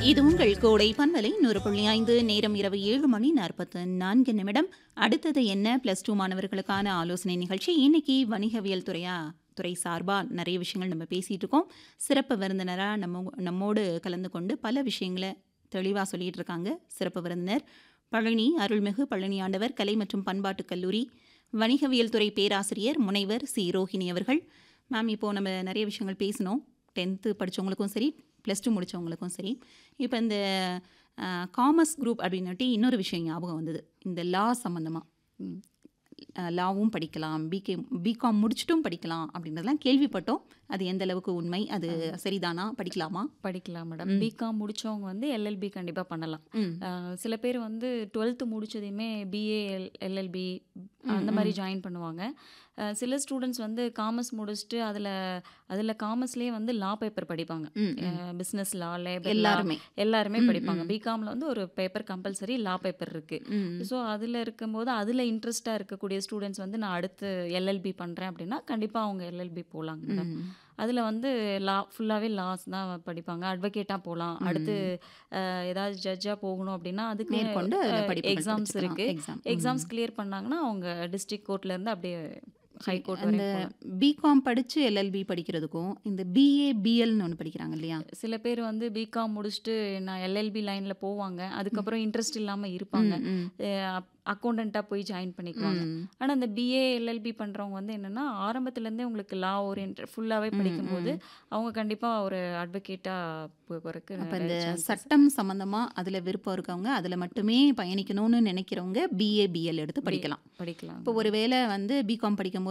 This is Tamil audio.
இது உங்கள் கோடை பண்பலை நூறு புள்ளி ஐந்து நேரம் இரவு ஏழு மணி நாற்பத்து நான்கு நிமிடம் அடுத்தது என்ன ப்ளஸ் டூ மாணவர்களுக்கான ஆலோசனை நிகழ்ச்சி இன்னைக்கு வணிகவியல் துறையா துறை சார்பாக நிறைய விஷயங்கள் நம்ம பேசிகிட்டு இருக்கோம் சிறப்பு விருந்தினராக நம்ம நம்மோடு கலந்து கொண்டு பல விஷயங்களை தெளிவாக சொல்லிட்டு இருக்காங்க சிறப்பு விருந்தினர் பழனி அருள்மிகு பழனி ஆண்டவர் கலை மற்றும் பண்பாட்டுக் கல்லூரி வணிகவியல் துறை பேராசிரியர் முனைவர் சி ரோஹிணி அவர்கள் மேம் இப்போது நம்ம நிறைய விஷயங்கள் பேசினோம் டென்த்து படித்தவங்களுக்கும் சரி ப்ளஸ் டூ முடித்தவங்களுக்கும் சரி இப்போ இந்த காமர்ஸ் குரூப் அப்படின்னுட்டு இன்னொரு விஷயம் ஞாபகம் வந்தது இந்த லா சம்மந்தமாக லாவும் படிக்கலாம் பிகே பிகாம் முடிச்சிட்டும் படிக்கலாம் அப்படின்றதெல்லாம் கேள்விப்பட்டோம் அது எந்த அளவுக்கு உண்மை அது சரிதானா படிக்கலாமா படிக்கலாம் மேடம் பிகாம் முடிச்சவங்க வந்து எல்எல்பி கண்டிப்பாக பண்ணலாம் ம் அஹ் சில பேர் வந்து டுவெல்த்து முடிச்சதையுமே பிஏ எல்எல்பி அந்த மாதிரி ஜாயின் பண்ணுவாங்க அஹ் சில ஸ்டூடெண்ட்ஸ் வந்து காமர்ஸ் முடிச்சுட்டு அதில் அதில் காமர்ஸ்லேயே வந்து லா பேப்பர் படிப்பாங்க ம், பிஸ்னஸ் லா லேபர் எல்லாருமே எல்லாருமே படிப்பாங்க பிகாமில் வந்து ஒரு பேப்பர் கம்பல்சரி லா பேப்பர் இருக்குது ம் ஸோ அதில் இருக்கும்போது அதில் இன்ட்ரெஸ்ட்டாக இருக்கக்கூடிய ஸ்டூடெண்ட்ஸ் வந்து நான் அடுத்து எல்எல்பி பண்ணுறேன் அப்படின்னா கண்டிப்பாக அவங்க எல்எல்பி போகலாங்க மேடம் ம். அதில் வந்து லா ஃபுல்லாகவே லாஸ் தான் படிப்பாங்க அட்வொகேட்டாக போகலாம் அடுத்து அஹ், ஏதாவது ஜட்ஜாக போகணும் அப்படின்னா அதுக்கு மேற்கொண்டு அந்த படிப்புகள் எக்ஸாம்ஸ் படிச்சுக்கலாம். இருக்குது எக்ஸாம் எக்ஸாம்ஸ் கிளியர் பண்ணாங்கன்னா அவங்க டிஸ்ட்ரிக்ட் கோர்ட்லேருந்து அப்படியே ஹை கோர்ட் அந்த வரைக்கும் போகலாம் பிகாம் படித்து எல்எல்பி படிக்கிறதுக்கும் இந்த பிஏ பிஎல்னு ஒன்று படிக்கிறாங்க இல்லையா சில பேர் வந்து பிகாம் முடிச்சுட்டு நான் எல்எல்பி லைனில் போவாங்க அதுக்கப்புறம் இன்ட்ரெஸ்ட் இல்லாமல் இருப்பாங்க ம், அக்கௌண்டண்ட்டாக போய் ஜாயின் பண்ணிக்குவாங்க ம். ஆனால் அந்த பிஏ எல்எல்பி பண்ணுறவங்க வந்து என்னென்னா ஆரம்பத்துலேருந்தே உங்களுக்கு லா ஓரியன்ட் ஃபுல்லாகவே படிக்கும்போது அவங்க கண்டிப்பாக ஒரு அட்வொகேட்டாக போகிறதுக்கு அப்போ இந்த சட்டம் சம்மந்தமாக அதில் விருப்பம் இருக்கவங்க அதில் மட்டுமே பயணிக்கணும்னு நினைக்கிறவங்க பிஏ பிஎல் எடுத்து படிக்கலாம் படிக்கலாம் இப்போ ஒருவேளை வந்து பிகாம் படிக்கும்போது